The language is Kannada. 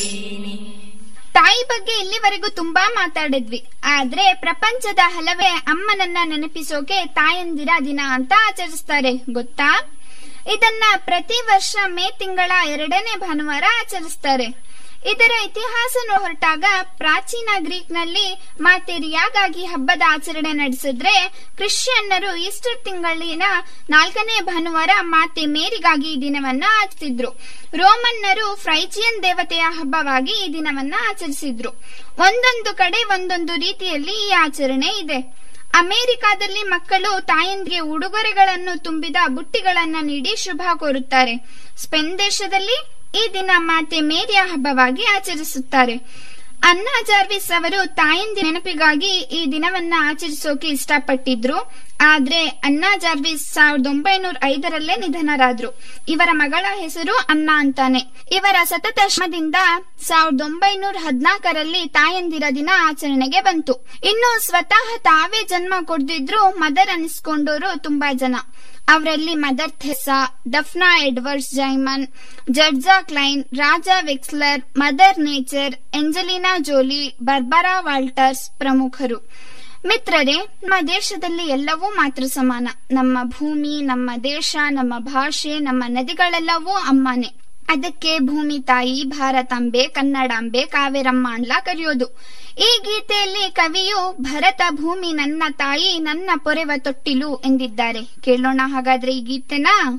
ತಾಯಿ ಬಗ್ಗೆ ಇಲ್ಲಿವರೆಗೂ ತುಂಬಾ ಮಾತಾಡಿದ್ವಿ ಆದ್ರೆ ಪ್ರಪಂಚದ ಹಲವೇ ಅಮ್ಮನನ್ನ ನೆನಪಿಸೋಕೆ ತಾಯಂದಿರ ದಿನ ಅಂತ ಆಚರಿಸ್ತಾರೆ ಗೊತ್ತಾ ಇದನ್ನ ಪ್ರತಿ ವರ್ಷ ಮೇ ತಿಂಗಳ ಎರಡನೇ ಭಾನುವಾರ ಆಚರಿಸ್ತಾರೆ ಇದರ ಇತಿಹಾಸ ಹೊರಟಾಗ ಪ್ರಾಚೀನ ಗ್ರೀಕ್ನಲ್ಲಿ ಮಾತೆರಿಯಾಗಾಗಿ ಹಬ್ಬದ ಆಚರಣೆ ನಡೆಸಿದ್ರೆ ಕ್ರಿಶ್ಚಿಯನ್ನರು ಈಸ್ಟರ್ ತಿಂಗಳಿನ ನಾಲ್ಕನೇ ಭಾನುವಾರ ಮಾತೆ ಮೇರಿಗಾಗಿ ಈ ದಿನವನ್ನ ಆಚರಿಸಿದ್ರು ರೋಮನ್ನರು ಫ್ರೈಚಿಯನ್ ದೇವತೆಯ ಹಬ್ಬವಾಗಿ ಈ ದಿನವನ್ನ ಆಚರಿಸಿದ್ರು ಒಂದೊಂದು ಕಡೆ ಒಂದೊಂದು ರೀತಿಯಲ್ಲಿ ಈ ಆಚರಣೆ ಇದೆ ಅಮೆರಿಕಾದಲ್ಲಿ ಮಕ್ಕಳು ತಾಯಂದಿಗೆ ಉಡುಗೊರೆಗಳನ್ನು ತುಂಬಿದ ಬುಟ್ಟಿಗಳನ್ನ ನೀಡಿ ಶುಭ ಕೋರುತ್ತಾರೆ ಸ್ಪೇನ್ ದೇಶದಲ್ಲಿ ಈ ದಿನ ಮಾತೆ ಮೇರಿಯ ಹಬ್ಬವಾಗಿ ಆಚರಿಸುತ್ತಾರೆ ಅನ್ನಾ ಜಾರ್ವಿಸ್ ಅವರು ತಾಯಂದಿ ನೆನಪಿಗಾಗಿ ಈ ದಿನವನ್ನ ಆಚರಿಸೋಕೆ ಇಷ್ಟಪಟ್ಟಿದ್ರು ಆದ್ರೆ ಅನ್ನಾ ಜಾರ್ವಿಸ್ ಸಾವಿರದ ಒಂಬೈನೂರ ಐದರಲ್ಲೇ ನಿಧನರಾದ್ರು ಇವರ ಮಗಳ ಹೆಸರು ಅನ್ನಾ ಅಂತಾನೆ ಇವರ ಸತತ ಶ್ರಮದಿಂದ ಸಾವಿರದ ಒಂಬೈನೂರ ಹದಿನಾಲ್ಕರಲ್ಲಿ ತಾಯಂದಿರ ದಿನ ಆಚರಣೆಗೆ ಬಂತು ಇನ್ನು ಸ್ವತಃ ತಾವೇ ಜನ್ಮ ಕೊಡ್ದಿದ್ರು ಮದರ್ ಅನಿಸ್ಕೊಂಡೋರು ತುಂಬಾ ಜನ ಅವರಲ್ಲಿ ಮದರ್ ಥೆಸಾ ಡಫ್ನಾ ಎಡ್ವರ್ಡ್ಸ್ ಜೈಮನ್ ಜಡ್ಜಾ ಕ್ಲೈನ್ ರಾಜಾ ವೆಕ್ಸ್ಲರ್ mother nature Angelina Jolie Barbara Walters ಪ್ರಮುಖರು ಮಿತ್ರರೇ ನಮ್ಮ ದೇಶದಲ್ಲಿ ಎಲ್ಲವೂ ಮಾತೃ ಸಮಾನ ನಮ್ಮ ಭೂಮಿ ನಮ್ಮ ದೇಶ ನಮ್ಮ ಭಾಷೆ ನಮ್ಮ ನದಿಗಳೆಲ್ಲವೂ ಅಮ್ಮನೆ ಅದಕ್ಕೆ ಭೂಮಿ ತಾಯಿ ಭಾರತಾಂಬೆ ಕನ್ನಡಾಂಬೆ ಕಾವೇರಮ್ಮ ಅಂಡ್ಲ ಕರೆಯೋದು ಈ ಗೀತೆಯಲ್ಲಿ ಕವಿಯು ಭರತ ಭೂಮಿ ನನ್ನ ತಾಯಿ ನನ್ನ ಪೊರೆವ ತೊಟ್ಟಿಲು ಎಂದಿದ್ದಾರೆ ಕೇಳೋಣ ಹಾಗಾದ್ರೆ ಈ ಗೀತೆನಾ